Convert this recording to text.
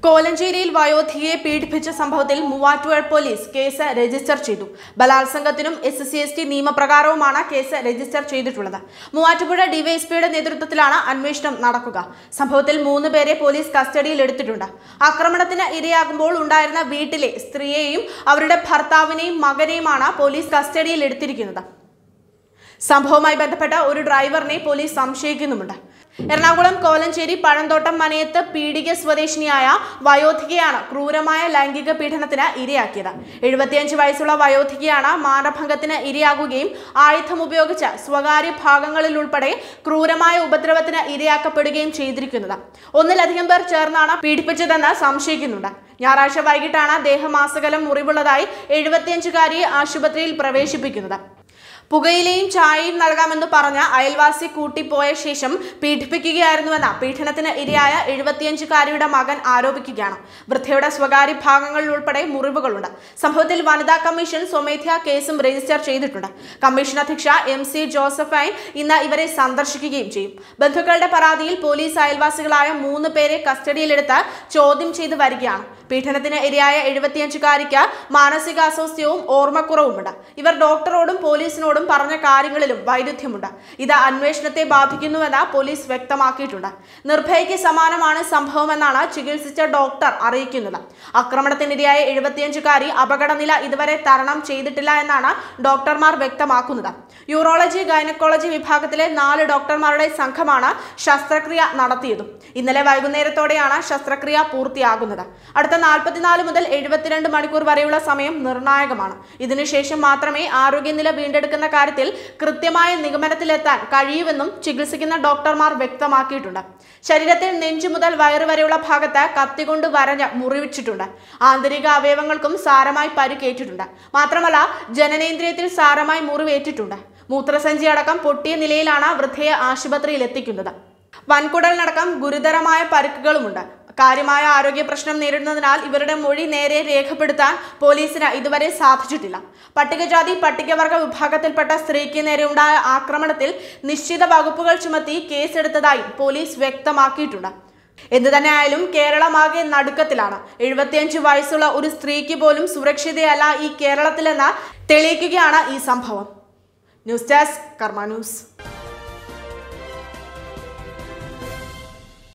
കോലഞ്ചേരിയിൽ വയോധികയെ പീഡിപ്പിച്ച സംഭവത്തിൽ Muvattupuzha police case register ചെയ്തു ബലാത്സംഗത്തിനും എസ് സി എസ് ടി നിയമപ്രകാരവുമാണ് കേസ് രജിസ്റ്റർ ചെയ്തിട്ടുള്ളത് മൂവാറ്റുപുഴ ഡിവൈഎസ്പിയുടെ നേതൃത്വത്തിലാണ് അന്വേഷണം നടക്കുക സംഭവത്തിൽ മൂന്ന് പേരെ പോലീസ് കസ്റ്റഡിയിൽ എടുത്തിട്ടുണ്ട് ആക്രമണത്തിന് ഇരയാകുമ്പോൾ ഉണ്ടായിരുന്ന വീട്ടിലെ സ്ത്രീയെയും അവരുടെ ഭർത്താവിനെയും മകനെയുമാണ് പോലീസ് കസ്റ്റഡിയിൽ എടുത്തിരിക്കുന്നത് സംഭവവുമായി ബന്ധപ്പെട്ട ഒരു ഡ്രൈവറിനെ പോലീസ് സംശയിക്കുന്നുമുണ്ട് എറണാകുളം കോലഞ്ചേരി പഴന്തോട്ടം മനയത്ത് പീഡിക സ്വദേശിനിയായ വയോധികയാണ് ക്രൂരമായ ലൈംഗിക പീഡനത്തിന് ഇരയാക്കിയത് എഴുപത്തിയഞ്ച് വയസ്സുള്ള വയോധികയാണ് മാനഭംഗത്തിന് ഇരയാകുകയും ആയുധം ഉപയോഗിച്ച് സ്വകാര്യ ഭാഗങ്ങളിൽ ഉൾപ്പെടെ ക്രൂരമായ ഉപദ്രവത്തിന് ഇരയാക്കപ്പെടുകയും ചെയ്തിരിക്കുന്നത് ഒന്നിലധികം പേർ ചേർന്നാണ് പീഡിപ്പിച്ചതെന്ന് സംശയിക്കുന്നുണ്ട് ഞായറാഴ്ച വൈകിട്ടാണ് ദേഹമാസകലം മുറിവുള്ളതായി എഴുപത്തിയഞ്ചുകാരിയെ ആശുപത്രിയിൽ പ്രവേശിപ്പിക്കുന്നത് പുകയിലയും ചായയും നൽകാമെന്ന് പറഞ്ഞ അയൽവാസി കൂട്ടിപ്പോയ ശേഷം പീഡിപ്പിക്കുകയായിരുന്നുവെന്ന പീഡനത്തിന് ഇരയായ എഴുപത്തിയഞ്ചുകാരിയുടെ മകൻ ആരോപിക്കുകയാണ് വൃദ്ധയുടെ സ്വകാര്യ ഭാഗങ്ങളിൽ ഉൾപ്പെടെ മുറിവുകളുണ്ട് സംഭവത്തിൽ വനിതാ കമ്മീഷൻ സ്വമേധ്യാ കേസും രജിസ്റ്റർ ചെയ്തിട്ടുണ്ട് കമ്മീഷൻ അധ്യക്ഷ എം സി ജോസഫൈൻ ഇന്ന് ഇവരെ സന്ദർശിക്കുകയും ചെയ്യും ബന്ധുക്കളുടെ പരാതിയിൽ പോലീസ് അയൽവാസികളായ മൂന്ന് പേരെ കസ്റ്റഡിയിലെടുത്ത് ചോദ്യം ചെയ്തു വരികയാണ് പീഡനത്തിന് ഇരയായ എഴുപത്തിയഞ്ചുകാരിക്ക് മാനസികാസ്വാസ്ഥ്യവും ഓർമ്മക്കുറവുമുണ്ട് ഇവർ ഡോക്ടറോടും പോലീസിനോടും പറഞ്ഞ കാര്യങ്ങളിലും വൈരുദ്ധ്യമുണ്ട് ഇത് അന്വേഷണത്തെ ബാധിക്കുന്നുവെന്ന് പോലീസ് വ്യക്തമാക്കിയിട്ടുണ്ട് നിർഭയയ്ക്ക് സമാനമാണ് സംഭവമെന്നാണ് ചികിത്സിച്ച ഡോക്ടർ അറിയിക്കുന്നത് ആക്രമണത്തിനിരയായ എഴുപത്തിയഞ്ചുകാരി അപകടനില ഇതുവരെ തരണം ചെയ്തിട്ടില്ല എന്നാണ് ഡോക്ടർമാർ വ്യക്തമാക്കുന്നത് യൂറോളജി ഗൈനക്കോളജി വിഭാഗത്തിലെ നാല് ഡോക്ടർമാരുടെ സംഘമാണ് ശസ്ത്രക്രിയ നടത്തിയതും ഇന്നലെ വൈകുന്നേരത്തോടെയാണ് ശസ്ത്രക്രിയ പൂർത്തിയാകുന്നത് അടുത്ത നാൽപ്പത്തിനാല് മുതൽ എഴുപത്തിരണ്ട് മണിക്കൂർ വരെയുള്ള സമയം നിർണായകമാണ് ഇതിനുശേഷം മാത്രമേ ആരോഗ്യനില വീണ്ടെടുക്കുന്ന കാര്യത്തിൽ കൃത്യമായ നിഗമനത്തിലെത്താൻ കഴിയൂവെന്നും ചികിത്സിക്കുന്ന ഡോക്ടർമാർ വ്യക്തമാക്കിയിട്ടുണ്ട് ശരീരത്തിൽ നെഞ്ചു മുതൽ വയറ് വരെയുള്ള ഭാഗത്ത് കത്തികൊണ്ട് വരഞ്ഞ് മുറിവിച്ചിട്ടുണ്ട് ആന്തരിക അവയവങ്ങൾക്കും സാരമായി പരിക്കേറ്റിട്ടുണ്ട് മാത്രമല്ല ജനനേന്ദ്രിയത്തിൽ സാരമായി മുറിവേറ്റിട്ടുണ്ട് മൂത്രസഞ്ചി അടക്കം പൊട്ടിയ നിലയിലാണ് വൃദ്ധയെ ആശുപത്രിയിൽ എത്തിക്കുന്നത് വൻകുടലിനടക്കം ഗുരുതരമായ പരിക്കുകളുമുണ്ട് കാര്യമായ ആരോഗ്യ പ്രശ്നം നേരിടുന്നതിനാൽ ഇവരുടെ മൊഴി നേരെ രേഖപ്പെടുത്താൻ പോലീസിന് ഇതുവരെ സാധിച്ചിട്ടില്ല പട്ടികജാതി പട്ടികവർഗ വിഭാഗത്തിൽപ്പെട്ട സ്ത്രീക്ക് നേരെയുണ്ടായ ആക്രമണത്തിൽ നിശ്ചിത വകുപ്പുകൾ ചുമത്തി കേസെടുത്തതായി പോലീസ് വ്യക്തമാക്കിയിട്ടുണ്ട് എന്തു തന്നെ ആയാലും കേരളമാകെ നടുക്കത്തിലാണ് എഴുപത്തിയഞ്ച് വയസ്സുള്ള ഒരു സ്ത്രീക്ക് പോലും സുരക്ഷിതയല്ല ഈ കേരളത്തിലെന്ന് തെളിയിക്കുകയാണ് ഈ സംഭവം ന്യൂസ് ഡെസ്ക് കർമ്മ ന്യൂസ്